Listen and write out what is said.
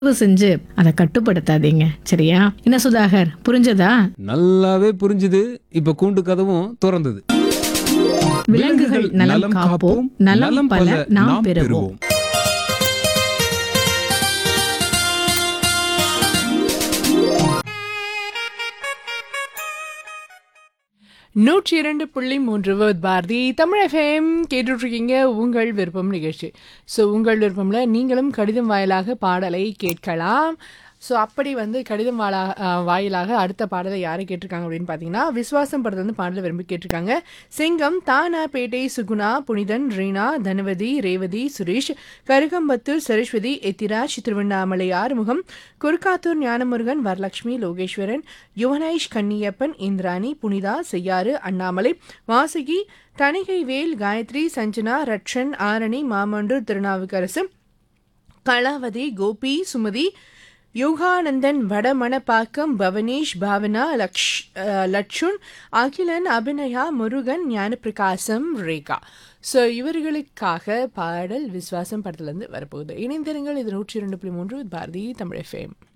தயவு செஞ்சு அதை கட்டுப்படுத்தாதீங்க சரியா என்ன சுதாகர் புரிஞ்சதா நல்லாவே புரிஞ்சுது இப்ப கூண்டு கதவும் திறந்தது விலங்குகள் நலம் காப்போம் நலம் பல நாம் பெறுவோம் நூற்றி இரண்டு புள்ளி மூன்று வித் பாரதி தமிழ் எஃப்எம் கேட்டுட்ருக்கீங்க உங்கள் விருப்பம் நிகழ்ச்சி ஸோ உங்கள் விருப்பம்ல நீங்களும் கடிதம் வாயிலாக பாடலை கேட்கலாம் ஸோ அப்படி வந்து கடிதம் வாலா அஹ், வாயிலாக அடுத்த பாடலை யாரை கேட்டிருக்காங்க அப்படின்னு பார்த்தீங்கன்னா விஸ்வாசம் படத்தை வந்து பாடலை விரும்பி கேட்டிருக்காங்க சிங்கம் தானா பேட்டை சுகுணா புனிதன் ரீனா தனவதி ரேவதி சுரேஷ் கருகம்பத்தூர் சரஸ்வதி எத்திராஜ் திருவண்ணாமலை ஆறுமுகம் குறுக்காத்தூர் ஞானமுருகன் வரலட்சுமி லோகேஸ்வரன் யுவனேஷ் கன்னியப்பன் இந்திராணி புனிதா செய்யாறு அண்ணாமலை வாசுகி தணிகை வேல் காயத்ரி சஞ்சனா ரட்சன் ஆரணி மாமண்டூர் திருநாவுக்கரசு கலாவதி கோபி சுமதி யோகானந்தன் வடமணப்பாக்கம் பவனேஷ் பாவனா லக்ஷ் அஹ், லட்சுன் அகிலன் அபிநயா முருகன் ஞானப்பிரகாசம் ரேகா ஸோ இவர்களுக்காக பாடல் விஸ்வாசம் படத்துலேருந்து வரப்போகுது இணைந்திருங்கள் இது நூற்றி இரண்டு புள்ளி மூன்று பாரதி தமிழ் எஃப்எம்